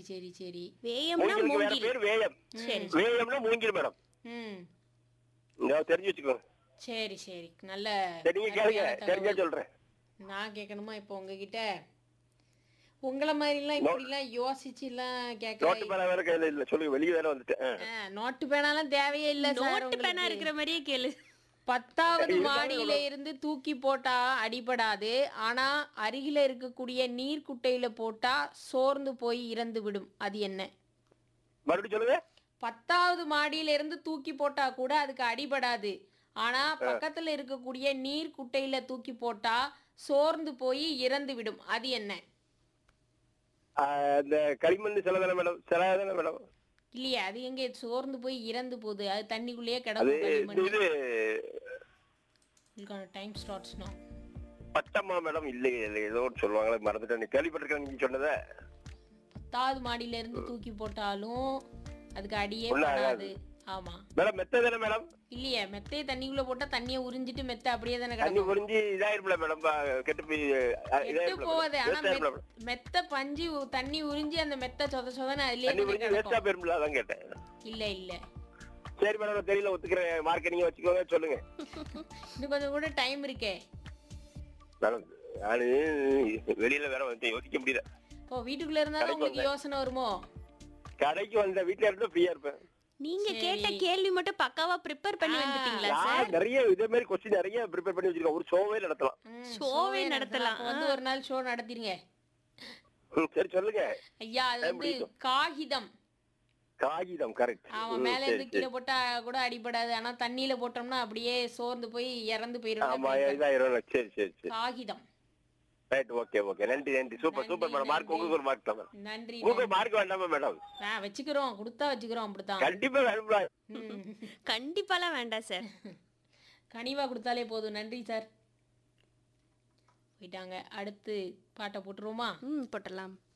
சரி சரி வேயம்னா மூங்கிலுக்கு வேற மூங்கில் பேர் வேயம் சரி வேயம்னா மூங்கில் மேடம் ம் இங்க தெரிஞ்சு வச்சுக்கோங்க சரி சரி நல்ல சரி நீங்க கேளுங்க அருமையான தெரிஞ்சா தகவல். சொல்றேன் நான் கேட்கணுமா இப்போ உங்ககிட்ட உங்களை மாதிரிலாம் இப்படிலாம் யோசிச்சுலாம் நோட்டு கேட்க பேனா வேற கையில இல்ல சொல்லுங்க வெளியே வேற வந்துட்டேன் ஆ. நோட்டு பேனாலாம் தேவையே இல்ல சார் நோட்டு பேனா உங்களுக்கு. இருக்கிற மாதிரியே கேளு பத்தாவது மாடியில இருந்து தூக்கி போட்டா அடிபடாது ஆனா அருகில இருக்கக்கூடிய நீர் குட்டையில போட்டா சோர்ந்து போய் இறந்து விடும் அது என்ன மறுபடியும் சொல்லுங்க பத்தாவது மாடியில இருந்து தூக்கி போட்டா கூட அதுக்கு அடிபடாது ஆனா பக்கத்துல இருக்கக்கூடிய நீர் குட்டையில தூக்கி போட்டா சோர்ந்து போய் இறந்து விடும் அது என்ன ஆ, இந்த களிமண் சில தானே மேடம் சில தானே மேடம் இல்லையா அது எங்க சோர்ந்து போய் இறந்து போகுது அது தண்ணிக்குள்ளேயே அது கிடக்கும் இந்த களிமண் இது இதுக்கான time starts now Pachamma madam இல்லையே இல்லை ஏதோ ஒன்று சொல்லுவாங்களே மறந்துட்டேன் நீ கேள்விப்பட்டிருக்கேன் நீங்க சொன்னத பத்தாவது மாடியில இருந்து தூக்கி போட்டாலும் அதுக்கு அடியே ஒண்ணும் படாது ஆமா மேடம் மெத்த தானே மேடம் இல்லையே மெத்தையை தண்ணிக்குள்ள போட்டா தண்ணியை உறிஞ்சிட்டு மெத்தை அப்படியே தானே தண்ணி கிடக்கும் புரிஞ்சு இதாயிருப்பல மேடம் பா- கெட்டு போய் அ, கெட்டு இதாயிருப்புல போவாது மேடம். ஆனா waste ஆயிருப்புல மெத்- மேடம். மெத்த பஞ்சு உ- தண்ணி உறிஞ்சி அந்த மெத்த சொத சொதன்னு அதுலயே தண்ணி தானே புரிஞ்சு வேஸ்டா கிடக்கும் போயிருமில்ல அதான் கேட்டேன் இல்ல இல்ல சரி மேடம் நான் தெரியல ஒத்துக்கிறேன் மார்க்கெட் நீங்க வச்சுக்கோங்க சொல்லுங்க இன்னும் கொஞ்சம் கூட டைம் இருக்கே மேடம் நானு வெளியில வேற வந்து யோசிக்க முடியல ஓ வீட்டுக்குள்ள இருந்தாலும் கடைக்கு உங்களுக்கு யோசனை வருமோ கடைக்கு வந்த வீட்டுல இருந்தா ஃப்ரீயா இருப்பேன் நீங்க கேட்ட கேள்வி மட்டும் பக்காவா ப்ரிப்பேர் பண்ணி வந்துட்டீங்களா சார் நான் நிறைய இதே மாதிரி கொஸ்டின் நிறைய ப்ரிப்பேர் பண்ணி வச்சிருக்கேன் ஒரு ஷோவே நடத்தலாம் ம், ஷோவே showவே நடத்தலாம். அப்ப வந்து ஒரு நாள் ஷோ நடத்திருங்க ம், சரி சொல்லுங்க ஐயா அது வந்து காகிதம் காகிதம் கரெக்ட் அவன் மேல இருந்து கீழே போட்டா கூட அடிபடாது ஆனா தண்ணியில போட்டோம்னா அப்படியே சோர்ந்து போய் இறந்து ஆமா போயிடும் இதாயிரம் சரி சரி சரி காகிதம் ரைட் ஓகே ஓகே நன்றி நன்றி சூப்பர் சூப்பர் மேடம் மார்க் உங்களுக்கு ஒரு மார்க் தான் மேடம் நன்றி உங்களுக்கு மார்க் வேண்டாமா மேடம் ஆ வச்சுக்கிறோம் கொடுத்தா வச்சுக்கிறோம் அப்படித்தான் கண்டிப்பா வேணும்ல ம். கண்டிப்பாலாம் வேண்டாம் சார் கனிவா கொடுத்தாலே போதும் நன்றி சார் போயிட்டாங்க அடுத்து பாட்டை போட்டுருவோமா ம் போட்டலாம்